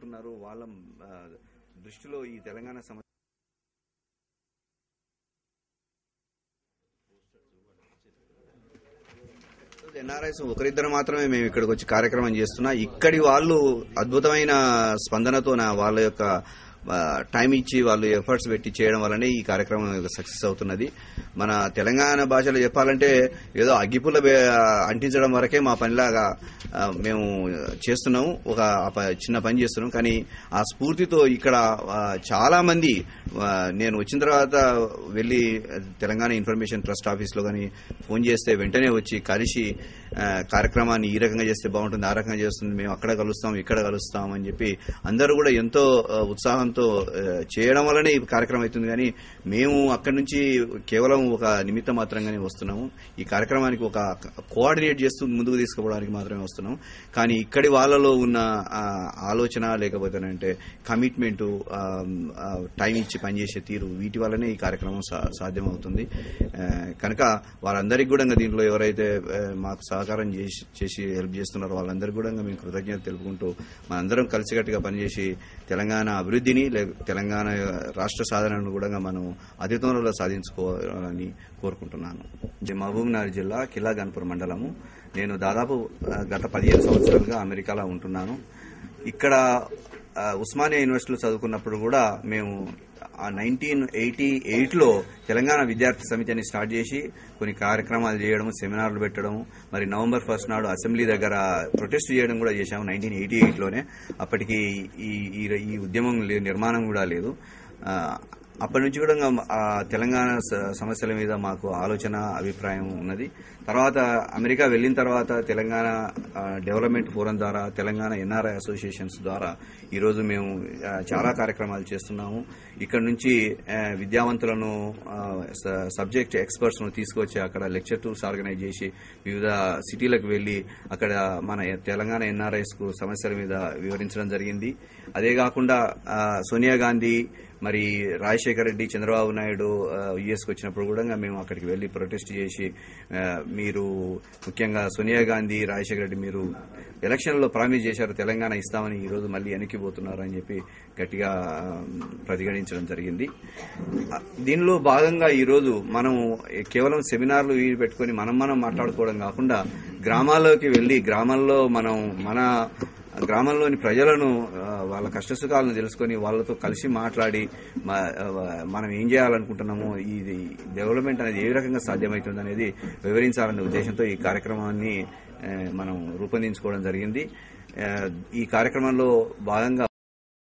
ఉన్నారు వాళ్ళ ఆ, దృష్టిలో ఈ తెలంగాణ సమస్య ఎన్ఆర్ఐస్ ఒకరిద్దరు మాత్రమే మేము ఇక్కడికి వచ్చి కార్యక్రమం చేస్తున్నా ఇక్కడి వాళ్ళు అద్భుతమైన స్పందనతో నా వాళ్ళ యొక్క ఆ, టైం ఇచ్చి వాళ్ళు ఎఫర్ట్స్ పెట్టి చేయడం వల్లనే ఈ కార్యక్రమం సక్సెస్ అవుతున్నది మన తెలంగాణ భాషలో చెప్పాలంటే ఏదో అగ్గిపుల్ల బే- అంటించడం వరకే మా పనిలాగా ఆ, మేము చేస్తున్నాము ఒక ప- చిన్న పని చేస్తున్నాం కానీ ఆ స్ఫూర్తితో ఇక్కడ ఆ, చాలా మంది ఆ, నేను వచ్చిన తర్వాత వెళ్ళి తెలంగాణ ఇన్ఫర్మేషన్ ట్రస్ట్ ఆఫీస్లో కానీ ఫోన్ చేస్తే వెంటనే వచ్చి కలిసి ఆ, కార్యక్రమాన్ని ఈ రకంగా చేస్తే బాగుంటుంది ఆ రకంగా చేస్తుంది మేము అక్కడ కలుస్తాం ఇక్కడ కలుస్తాం అని చెప్పి అందరూ కూడా ఎంతో ఆ, ఉత్సాహంతో ఆ, చేయడం వల్లనే ఈ కార్యక్రమం అవుతుంది కానీ మేము అక్కడి నుంచి కేవలం ఒక నిమిత్త మాత్రంగానే వస్తున్నాము ఈ కార్యక్రమానికి ఒక కోఆర్డినేట్ చేస్తూ ముందుకు తీసుకుపోవడానికి మాత్రమే వస్తున్నాం కానీ ఇక్కడి వాళ్ళలో ఉన్న ఆ, ఆలోచన లేకపోతేనంటే కమిట్మెంట్ టైం ఇచ్చి పనిచేసే తీరు వీటి వల్లనే ఈ కార్యక్రమం సా- సాధ్యమవుతుంది ఆ, కనుక వారందరికీ కూడా ఇంకా దీంట్లో ఎవరైతే ఆ, మాకు సహకారం చేసి చేసి హెల్ప్ చేస్తున్నారో వాళ్ళందరికీ కూడా ఇంకా మేము కృతజ్ఞత తెలుపుకుంటూ మనందరం కలిసికట్టుగా పనిచేసి తెలంగాణ అభివృద్ధిని లే తెలంగాణ రాష్ట్ర సాధనను కూడా మనం అతి తొందరలో సాధించుకోవాలని కోరుకుంటున్నాను ఇది మహబూబ్ నగర్ జిల్లా కిలా గన్పూర్ మండలము నేను దాదాపు ఆ, గత పదిహేను సంవత్సరాలుగా అమెరికాలో ఉంటున్నాను ఇక్కడ ఆ, ఉస్మానియా యూనివర్సిటీలో చదువుకున్నప్పుడు కూడా మేము నైన్టీన్ ఎయిటీ ఎయిట్లో తెలంగాణ విద్యార్థి సమితి అని స్టార్ట్ చేసి కొన్ని కార్యక్రమాలు చేయడం సెమినార్లు పెట్టడం మరి నవంబర్ ఫస్ట్ నాడు అసెంబ్లీ దగ్గర ప్రొటెస్ట్ చేయడం కూడా చేశాము నైన్టీన్ ఎయిటీ ఎయిట్లోనే అప్పటికి ఈ ఈ- ఈ ఉద్యమం లే- నిర్మాణం కూడా లేదు ఆ, అప్పటి నుంచి కూడా ఇంకా ఆ తెలంగాణ స- సమస్యల మీద మాకు ఆలోచన అభిప్రాయం ఉన్నది తర్వాత అమెరికా వెళ్ళిన తర్వాత తెలంగాణ ఆ, డెవలప్మెంట్ ఫోరం ద్వారా తెలంగాణ ఎన్ఆర్ఐ అసోసియేషన్స్ ద్వారా ఈరోజు మేము ఆ, చాలా కార్యక్రమాలు చేస్తున్నాము ఇక్కడ నుంచి ఆ, విద్యావంతులను ఆ, స- సబ్జెక్ట్ ఎక్స్పర్ట్స్ ను తీసుకొచ్చి అక్కడ లెక్చర్ టూర్స్ ఆర్గనైజ్ చేసి వివిధ సిటీలకు వెళ్లి అక్కడ మన తెలంగాణ ఎన్ఆర్ఐస్ కు సమస్యల మీద వివరించడం జరిగింది అదే కాకుండా ఆ, సోనియా గాంధీ మరి రాజశేఖర రెడ్డి చంద్రబాబు నాయుడు యుఎస్కి వచ్చినప్పుడు కూడా మేము అక్కడికి వెళ్లి ప్రొటెస్ట్ చేసి ఆ, మీరు ముఖ్యంగా సోనియా గాంధీ రాజశేఖర రెడ్డి మీరు ఎలక్షన్లో ప్రామిస్ చేశారు తెలంగాణ ఇస్తామని ఈ రోజు మళ్ళీ వెనక్కిపోతున్నారు అని చెప్పి గట్టిగా ఆ, ప్రతిఘటించడం జరిగింది ఆ, దీనిలో భాగంగా ఈ రోజు మనం కేవలం సెమినార్లు ఇవి పెట్టుకొని మనం మనం మాట్లాడుకోవడం కాకుండా గ్రామాల్లోకి వెళ్లి గ్రామాల్లో మనం మన గ్రామంలోని ప్రజలను ఆ, వాళ్ళ కష్టసుఖాలను తెలుసుకొని వాళ్ళతో కలిసి మాట్లాడి మ- ఆ, మనం ఏం చేయాలనుకుంటున్నామో ఇది డెవలప్మెంట్ అనేది ఏ రకంగా సాధ్యమవుతుంది అనేది వివరించాలనే ఉద్దేశంతో ఈ కార్యక్రమాన్ని ఆ, మనం రూపొందించుకోవడం జరిగింది ఆ, ఈ కార్యక్రమంలో భాగంగా